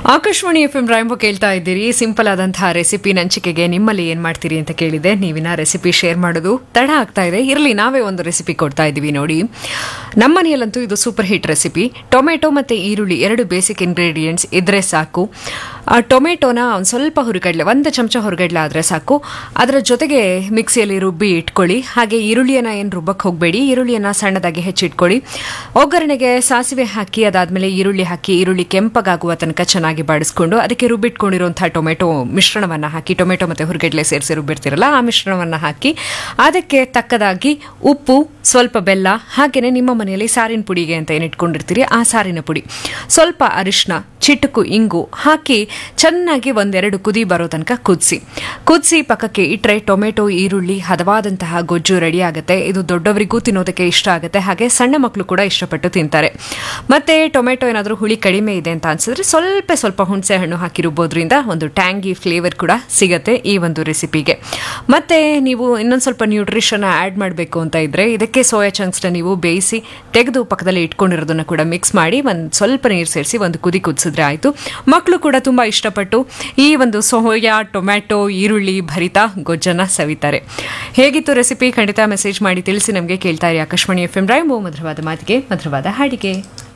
Akashvani F M ರಾಯಂಬ ಕೇಳ್ತಾ ಇದ್ದೀರಿ simple ಆದಂತಹ ರೆಸಿಪಿ ನಂಚಿಕೆಗೆ ನಿಮ್ಮಲ್ಲಿ ಏನ್ ಮಾಡ್ತೀರಿ ಅಂತ ಕೇಳಿದೆ ನೀವಿನ ರೆಸಿಪಿ ಶೇರ್ ಮಾಡೋದು ತಡ ಆಗ್ತಾ ಇದೆ ಇರಲಿ ನಾವೇ ಒಂದು ರೆಸಿಪಿ ಕೊಡ್ತಾ ಇದ್ದೀವಿ ನೋಡಿ ನಮ್ಮ ಮನೆಯಲ್ಲಂತೂ ಇದು ಸೂಪರ್ ಹಿಟ್ ರೆಸಿಪಿ ಟೊಮೆಟೊ ಮತ್ತೆ ಈರುಳ್ಳಿ ಎರಡು ಬೇಸಿಕ್ ಇಂಗ್ರೀಡಿಯೆಂಟ್ಸ್ ಇದ್ರೆ ಸಾಕು ಆ ಟೊಮೆಟೊನ ಒಂದು ಸ್ವಲ್ಪ ಹುರಿಗಡ್ಲೆ ಒಂದು ಚಮಚ ಹುರಿಗಡ್ಲೆ ಆದರೆ ಸಾಕು ಅದರ ಜೊತೆಗೆ ಮಿಕ್ಸಿಯಲ್ಲಿ ರುಬ್ಬಿ ಇಟ್ಕೊಳ್ಳಿ ಹಾಗೆ ಈರುಳ್ಳಿಯನ್ನ ಏನು ರುಬ್ಬಕ್ಕೆ ಹೋಗಬೇಡಿ ಈರುಳ್ಳಿಯನ್ನ ಸಣ್ಣದಾಗಿ ಹೆಚ್ಚಿಟ್ಕೊಳ್ಳಿ ಒಗ್ಗರಣೆಗೆ ಸಾಸಿವೆ ಹಾಕಿ ಅದಾದ್ಮೇಲೆ ಈರುಳ್ಳಿ ಹಾಕಿ ಈರುಳ್ಳಿ ಕೆಂಪಗಾಗುವ ತನಕ ಚೆನ್ನಾಗಿ ಬಾಡಿಸ್ಕೊಂಡು ಅದಕ್ಕೆ ರುಬ್ಬಿಟ್ಕೊಂಡಿರುವಂತಹ ಟೊಮೆಟೊ ಮಿಶ್ರಣವನ್ನ ಹಾಕಿ ಟೊಮೆಟೊ ಮತ್ತೆ ಹುರಿಗಡ್ಲೆ ಸೇರಿಸಿ ರುಬ್ಬಿರ್ತಿರಲ್ಲ ಆ ಮಿಶ್ರಣವನ್ನ ಹಾಕಿ ಅದಕ್ಕೆ ತಕ್ಕದಾಗಿ ಉಪ್ಪು ಸ್ವಲ್ಪ ಬೆಲ್ಲ ಹಾಗೇನೆ ನಿಮ್ಮ ಮನೆಯಲ್ಲಿ ಸಾರಿನ ಪುಡಿಗೆ ಅಂತ ಏನು ಇಟ್ಕೊಂಡಿರ್ತೀರಿ ಆ ಸಾರಿನ ಪುಡಿ ಸ್ವಲ್ಪ ಅರಿಶಿನ ಚಿಟುಕು ಇಂಗು ಹಾಕಿ ಚೆನ್ನಾಗಿ ಒಂದೆರಡು ಕುದಿ ಬರೋ ತನಕ ಕುದಿಸಿ ಕುದಿಸಿ ಪಕ್ಕಕ್ಕೆ ಇಟ್ಟರೆ ಟೊಮೆಟೊ ಈರುಳ್ಳಿ ಹದವಾದಂತಹ ಗೊಜ್ಜು ರೆಡಿ ಆಗುತ್ತೆ ಇದು ದೊಡ್ಡವರಿಗೂ ತಿನ್ನೋದಕ್ಕೆ ಇಷ್ಟ ಆಗುತ್ತೆ ಹಾಗೆ ಸಣ್ಣ ಮಕ್ಕಳು ಕೂಡ ಇಷ್ಟಪಟ್ಟು ತಿಂತಾರೆ ಮತ್ತೆ ಟೊಮೆಟೊ ಏನಾದರೂ ಹುಳಿ ಕಡಿಮೆ ಇದೆ ಅಂತ ಅನ್ಸಿದ್ರೆ ಸ್ವಲ್ಪ ಸ್ವಲ್ಪ ಹುಣಸೆ ಹಣ್ಣು ಹಾಕಿ ರುಬ್ಬೋದ್ರಿಂದ ಒಂದು ಟ್ಯಾಂಗಿ ಫ್ಲೇವರ್ ಕೂಡ ಸಿಗತ್ತೆ ಈ ಒಂದು ರೆಸಿಪಿಗೆ ಮತ್ತೆ ನೀವು ಇನ್ನೊಂದು ಸ್ವಲ್ಪ ನ್ಯೂಟ್ರಿಷನ್ ಆ್ಯಡ್ ಮಾಡಬೇಕು ಅಂತ ಇದ್ರೆ ಇದಕ್ಕೆ ಸೋಯಾ ಚಂಕ್ಸ್ನ ನೀವು ಬೇಯಿಸಿ ತೆಗೆದು ಪಕ್ಕದಲ್ಲಿ ಇಟ್ಕೊಂಡಿರೋದನ್ನ ಕೂಡ ಮಿಕ್ಸ್ ಮಾಡಿ ಒಂದು ಸ್ವಲ್ಪ ನೀರು ಸೇರಿಸಿ ಒಂದು ಕುದಿ ಕುದಿಸಿದ್ರೆ ಆಯಿತು ಮಕ್ಕಳು ಕೂಡ ತುಂಬ ಇಷ್ಟಪಟ್ಟು ಈ ಒಂದು ಸೋಯಾ ಟೊಮ್ಯಾಟೊ ಈರುಳ್ಳಿ ಭರಿತ ಗೊಜ್ಜನ್ನ ಸವಿತಾರೆ ಹೇಗಿತ್ತು ರೆಸಿಪಿ ಖಂಡಿತ ಮೆಸೇಜ್ ಮಾಡಿ ತಿಳಿಸಿ ನಮಗೆ ಕೇಳ್ತಾ ಇರಿ ಆಕಾಶವಾಣಿ ಎಫ್ ಎಂ ರೈಮೋ ಮಧುರವಾದ ಮಾತಿಗೆ ಮಧುರವಾದ ಹಾಡಿಗೆ